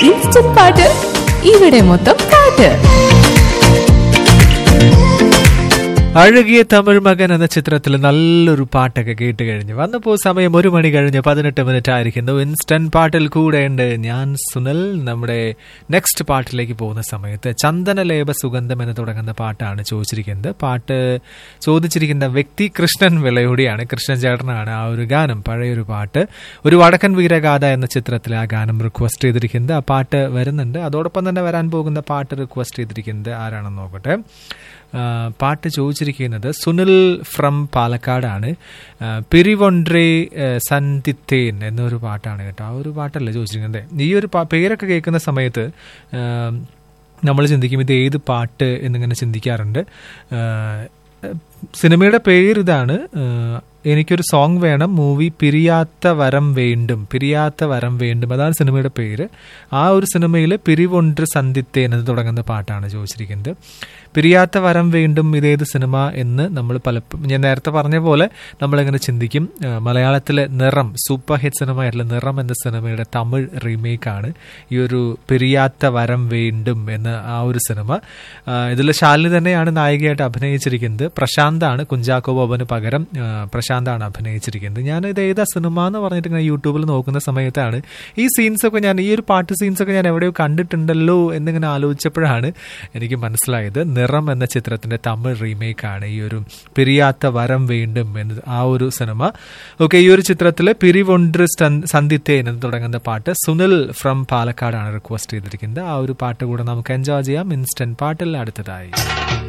instant പാട്ട് ഇവിടെ മൊത്തം പാട്ട് അഴകിയ തമിഴ് മകൻ എന്ന ചിത്രത്തിൽ നല്ലൊരു പാട്ടൊക്കെ കേട്ട് കഴിഞ്ഞു വന്നപ്പോൾ സമയം ഒരു മണി കഴിഞ്ഞ് പതിനെട്ട് മിനിറ്റ് ആയിരിക്കുന്നു ഇൻസ്റ്റന്റ് പാട്ടിൽ കൂടെയുണ്ട് ഞാൻ സുനൽ നമ്മുടെ നെക്സ്റ്റ് പാട്ടിലേക്ക് പോകുന്ന സമയത്ത് ചന്ദനലേപ സുഗന്ധം എന്ന് തുടങ്ങുന്ന പാട്ടാണ് ചോദിച്ചിരിക്കുന്നത് പാട്ട് ചോദിച്ചിരിക്കുന്ന വ്യക്തി കൃഷ്ണൻ വിളയോടിയാണ് കൃഷ്ണൻ ചേട്ടനാണ് ആ ഒരു ഗാനം പഴയൊരു പാട്ട് ഒരു വടക്കൻ വീരഗാഥ എന്ന ചിത്രത്തിൽ ആ ഗാനം റിക്വസ്റ്റ് ചെയ്തിരിക്കുന്നത് ആ പാട്ട് വരുന്നുണ്ട് അതോടൊപ്പം തന്നെ വരാൻ പോകുന്ന പാട്ട് റിക്വസ്റ്റ് ചെയ്തിരിക്കുന്നത് ആരാണെന്ന് നോക്കട്ടെ ആ, പാട്ട് ചോദിച്ചിരിക്കുന്നത് സുനിൽ ഫ്രം പാലക്കാടാണ് ആ, പിരിവൊൻട്രേ ആ, സന്ധിത്തേൻ എന്നൊരു പാട്ടാണ് കേട്ടോ ആ ഒരു പാട്ടല്ലേ ചോദിച്ചിരിക്കുന്നത് ഈ ഒരു പാ- പേരൊക്കെ കേൾക്കുന്ന സമയത്ത് നമ്മൾ ചിന്തിക്കും ഇത് ഏത് പാട്ട് എന്നിങ്ങനെ ചിന്തിക്കാറുണ്ട് ആ, സിനിമയുടെ പേര് ഇതാണ് ആ, എനിക്കൊരു സോങ് വേണം മൂവി പിരിയാത്ത വരം വേണ്ടും പിരിയാത്ത വരം വേണ്ടും അതാണ് സിനിമയുടെ പേര് ആ ഒരു സിനിമയിൽ പിരിവൊன்று സന്ധിത്തേൻ എന്ന് തുടങ്ങുന്ന പാട്ടാണ് ചോദിച്ചിരിക്കുന്നത് പിരിയാത്ത വരം വീണ്ടും ഇതേത് സിനിമ എന്ന് നമ്മൾ പലപ്പോഴും ഞാൻ നേരത്തെ പറഞ്ഞ പോലെ നമ്മളിങ്ങനെ ചിന്തിക്കും ആ, മലയാളത്തിലെ നിറം സൂപ്പർ ഹിറ്റ് സിനിമയായിട്ടുള്ള നിറം എന്ന സിനിമയുടെ തമിഴ് റീമേക്കാണ് ഈ ഒരു പിരിയാത്ത വരം വീണ്ടും എന്ന ആ ഒരു സിനിമ ഇതിൽ ശാലിനി തന്നെയാണ് നായികയായിട്ട് അഭിനയിച്ചിരിക്കുന്നത് പ്രശാന്താണ് കുഞ്ചാക്കോ ബോബന് പകരം ആ, പ്രശാന്താണ് അഭിനയിച്ചിരിക്കുന്നത് ഞാൻ ഇത് ഏതാ സിനിമ എന്ന് പറഞ്ഞിട്ട് ഇങ്ങനെ യൂട്യൂബിൽ നോക്കുന്ന സമയത്താണ് ഈ സീൻസ് ഒക്കെ ഞാൻ ഈ ഒരു പാട്ട് സീൻസ് ഒക്കെ ഞാൻ എവിടെയോ കണ്ടിട്ടുണ്ടല്ലോ എന്നിങ്ങനെ ആലോചിച്ചപ്പോഴാണ് എനിക്ക് മനസ്സിലായത് നിറം എന്ന ചിത്രത്തിന്റെ തമിഴ് റീമേക്കാണ് ഈ ഒരു പിരിയാത്ത വരം വീണ്ടും എന്ന് ആ ഒരു സിനിമ ഓക്കെ ഈ ഒരു ചിത്രത്തിൽ പിരിവൊன்று സന്ധിത്തേൻ എന്ന് തുടങ്ങുന്ന പാട്ട് സുനിൽ ഫ്രം പാലക്കാടാണ് റിക്വസ്റ്റ് ചെയ്തിരിക്കുന്നത് ആ ഒരു പാട്ട് കൂടെ നമുക്ക് എൻജോയ് ചെയ്യാം ഇൻസ്റ്റന്റ് പാട്ടിൽ അടുത്തതായി